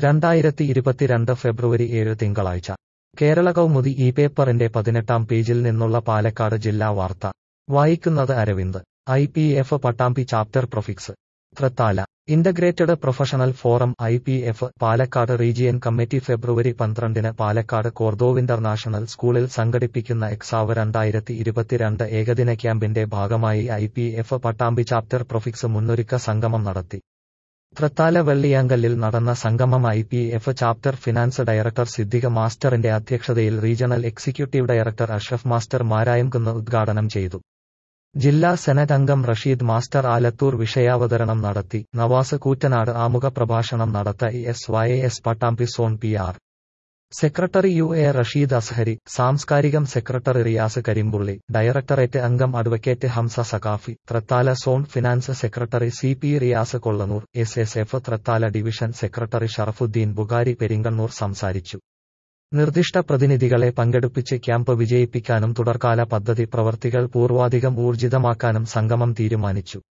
രണ്ടായിരത്തി ഇരുപത്തിരണ്ട് ഫെബ്രുവരി ഏഴ് തിങ്കളാഴ്ച കേരള കൗമുദി ഈ പേപ്പറിന്റെ പതിനെട്ടാം പേജിൽ നിന്നുള്ള പാലക്കാട് ജില്ലാ വാർത്ത വായിക്കുന്നത് Aravind I P F Pattambi chapter Profix Thrithala integrated professional forum I P F Palakkad region committee February പന്ത്രണ്ടിന് പാലക്കാട് കോർദോവ് ഇന്റർനാഷണൽ സ്കൂളിൽ സംഘടിപ്പിക്കുന്ന എക്സാവ് രണ്ടായിരത്തി ഇരുപത്തിരണ്ട് ഏകദിന ക്യാമ്പിന്റെ ഭാഗമായി I P F Pattambi chapter Profix മുന്നൊരുക്ക സംഗമം നടത്തി തൃത്താല വെള്ളിയാങ്കല്ലിൽ നടന്ന സംഗമം I P F chapter finance director Siddique മാസ്റ്ററിന്റെ അധ്യക്ഷതയിൽ regional executive director Ashraf master Marayamkunnu ഉദ്ഘാടനം ചെയ്തു ജില്ലാ സെനറ്റ് അംഗം റഷീദ് മാസ്റ്റർ ആലത്തൂർ വിഷയാവതരണം നടത്തി നവാസ് കൂറ്റനാട് ആമുഖ പ്രഭാഷണം നടത്ത S Y S Pattambi zone P R secretary U A Rasheed Azhari സാംസ്കാരികം സെക്രട്ടറി റിയാസ് കരിമ്പുള്ളി ഡയറക്ടറേറ്റ് അംഗം advocate Hamza Saqafi Thrithala zone finance secretary C P Riyas Kollanur S S F Thrithala division secretary Sharafuddin Bukhari Peringannur സംസാരിച്ചു നിർദ്ദിഷ്ട പ്രതിനിധികളെ പങ്കെടുപ്പിച്ച് ക്യാമ്പ് വിജയിപ്പിക്കാനും തുടർകാല പദ്ധതി പ്രവർത്തികൾ പൂർവാധികം ഊർജിതമാക്കാനും സംഗമം തീരുമാനിച്ചു